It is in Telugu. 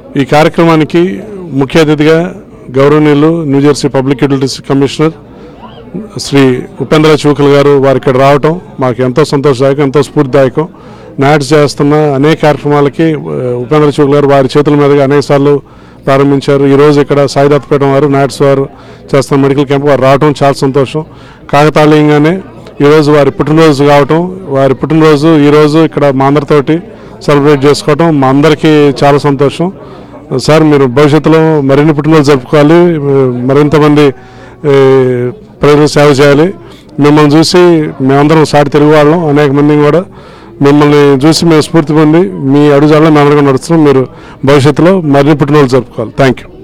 ఈ కార్యక్రమానికి ముఖ్య అతిథిగా గౌరవనీయులు New Jersey public utilities commissioner Shri Upendra Chukal గారు వారు ఇక్కడ రావటం మాకు ఎంతో సంతోషదాయకం ఎంతో స్ఫూర్తిదాయకం నాట్స్ చేస్తున్న అనేక కార్యక్రమాలకి ఆ, ఉపేంద్ర చూకల్ గారు వారి చేతుల మీదుగా అనేకసార్లు ప్రారంభించారు ఈరోజు ఇక్కడ సాయిదత్తపేట వారు నాట్స్ వారు చేస్తున్న మెడికల్ క్యాంప్ వారు రావటం చాలా సంతోషం కాకతాళీయంగానే ఈరోజు వారి పుట్టినరోజు కావటం వారి పుట్టినరోజు ఈరోజు ఇక్కడ మా అందరితోటి సెలబ్రేట్ చేసుకోవటం మా అందరికీ చాలా సంతోషం సార్ మీరు భవిష్యత్తులో మరిన్ని పుట్టినరోజు జరుపుకోవాలి మరింతమంది ఏ, ప్రజలు సేవ చేయాలి మిమ్మల్ని చూసి మేమందరం సాటి తెలుగు వాళ్ళం అనేక మంది కూడా మిమ్మల్ని చూసి మేము స్ఫూర్తి పొంది మీ అడుగుజాడలో మేము అందరికీ నడుస్తున్నాం మీరు భవిష్యత్తులో మరిన్ని పుట్టినరోజు జరుపుకోవాలి థ్యాంక్ యూ